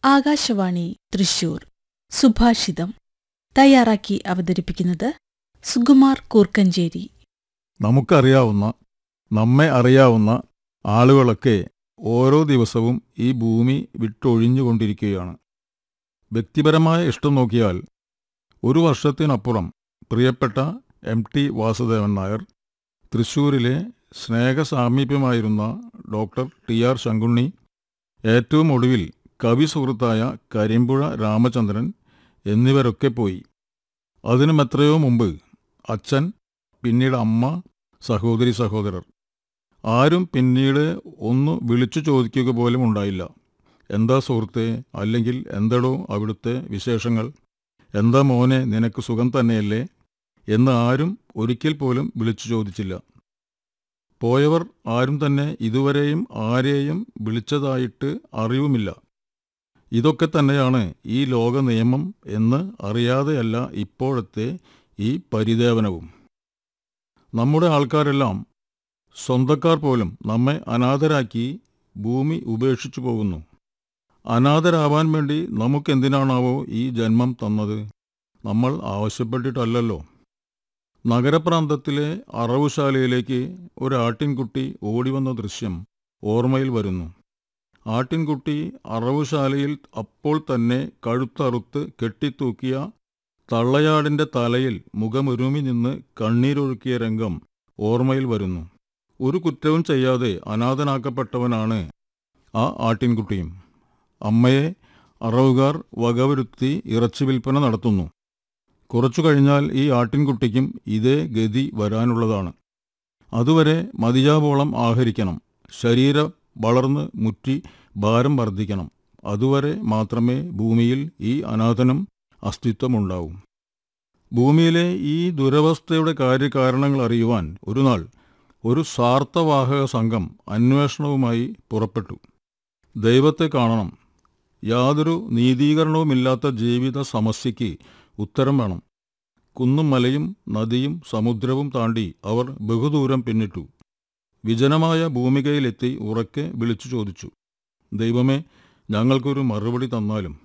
ആകാശവാണി തൃശൂർ സുഭാഷിതം തയ്യാറാക്കി അവതരിപ്പിക്കുന്നത് സുകുമാർ കൂർക്കഞ്ചേരി നമുക്കറിയാവുന്ന നമ്മെ അറിയാവുന്ന ആളുകളൊക്കെ ഓരോ ദിവസവും ഈ ഭൂമി വിട്ടൊഴിഞ്ഞുകൊണ്ടിരിക്കുകയാണ് വ്യക്തിപരമായ ഇഷ്ടം നോക്കിയാൽ ഒരു വർഷത്തിനപ്പുറം പ്രിയപ്പെട്ട എം ടി വാസുദേവൻ നായർ തൃശ്ശൂരിലെ സ്നേഹസാമീപ്യമായിരുന്ന ഡോക്ടർ ടി ആർ ശങ്കുണ്ണി ഏറ്റവും ഒടുവിൽ കവി സുഹൃത്തായ കരിമ്പുഴ രാമചന്ദ്രൻ എന്നിവരൊക്കെ പോയി അതിനും എത്രയോ മുമ്പ് അച്ഛൻ പിന്നീട് അമ്മ സഹോദരി സഹോദരർ ആരും പിന്നീട് ഒന്ന് വിളിച്ചു ചോദിക്കുക പോലും ഉണ്ടായില്ല എന്താ സുഹൃത്തെ അല്ലെങ്കിൽ എന്തടോ അവിടുത്തെ വിശേഷങ്ങൾ എന്താ മോനെ നിനക്ക് സുഖം തന്നെയല്ലേ എന്ന് ആരും ഒരിക്കൽ പോലും വിളിച്ചു ചോദിച്ചില്ല പോയവർ ആരും തന്നെ ഇതുവരെയും ആരെയും വിളിച്ചതായിട്ട് അറിവുമില്ല ഇതൊക്കെ തന്നെയാണ് ഈ ലോക നിയമം എന്ന് അറിയാതെയല്ല ഇപ്പോഴത്തെ ഈ പരിദേവനവും നമ്മുടെ ആൾക്കാരെല്ലാം സ്വന്തക്കാർ പോലും നമ്മെ അനാഥരാക്കി ഭൂമി ഉപേക്ഷിച്ചു പോകുന്നു അനാഥരാവാൻ വേണ്ടി നമുക്കെന്തിനാണാവോ ഈ ജന്മം തന്നത് നമ്മൾ ആവശ്യപ്പെട്ടിട്ടല്ലല്ലോ നഗരപ്രാന്തത്തിലെ അറവുശാലയിലേക്ക് ഒരു ആട്ടിൻകുട്ടി ഓടിവന്ന ദൃശ്യം ഓർമ്മയിൽ വരുന്നു ആട്ടിൻകുട്ടി അറവുശാലയിൽ അപ്പോൾ തന്നെ കഴുത്തറുത്ത് കെട്ടിത്തൂക്കിയ തള്ളയാടിന്റെ തലയിൽ മുഖമൊരുമി നിന്ന് കണ്ണീരൊഴുക്കിയ രംഗം ഓർമ്മയിൽ വരുന്നു ഒരു കുറ്റവും ചെയ്യാതെ അനാഥനാക്കപ്പെട്ടവനാണ് ആ ആട്ടിൻകുട്ടിയും അമ്മയെ അറവുകാർ വകവരുത്തി ഇറച്ചി വിൽപ്പന നടത്തുന്നു കുറച്ചു കഴിഞ്ഞാൽ ഈ ആട്ടിൻകുട്ടിക്കും ഇതേ ഗതി വരാനുള്ളതാണ് അതുവരെ മതിയാവോളം ആഹരിക്കണം ശരീരം വളർന്ന് മുറ്റി ഭാരം വർദ്ധിക്കണം അതുവരെ മാത്രമേ ഭൂമിയിൽ ഈ അനാഥനും അസ്തിത്വമുണ്ടാവും ഭൂമിയിലെ ഈ ദുരവസ്ഥയുടെ കാര്യകാരണങ്ങൾ അറിയുവാൻ ഒരു നാൾ ഒരു സ്വാർത്ഥവാഹക സംഘം അന്വേഷണവുമായി പുറപ്പെട്ടു ദൈവത്തെ കാണണം യാതൊരു നീതീകരണവുമില്ലാത്ത ജീവിത സമസ്യയ്ക്ക് ഉത്തരം വേണം കുന്നും മലയും നദിയും സമുദ്രവും താണ്ടി അവർ ബഹുദൂരം പിന്നിട്ടു വിജനമായ ഭൂമികയിലെത്തി ഉറക്കെ വിളിച്ചു ചോദിച്ചു ദൈവമേ ഞങ്ങൾക്കൊരു മറുപടി തന്നാലും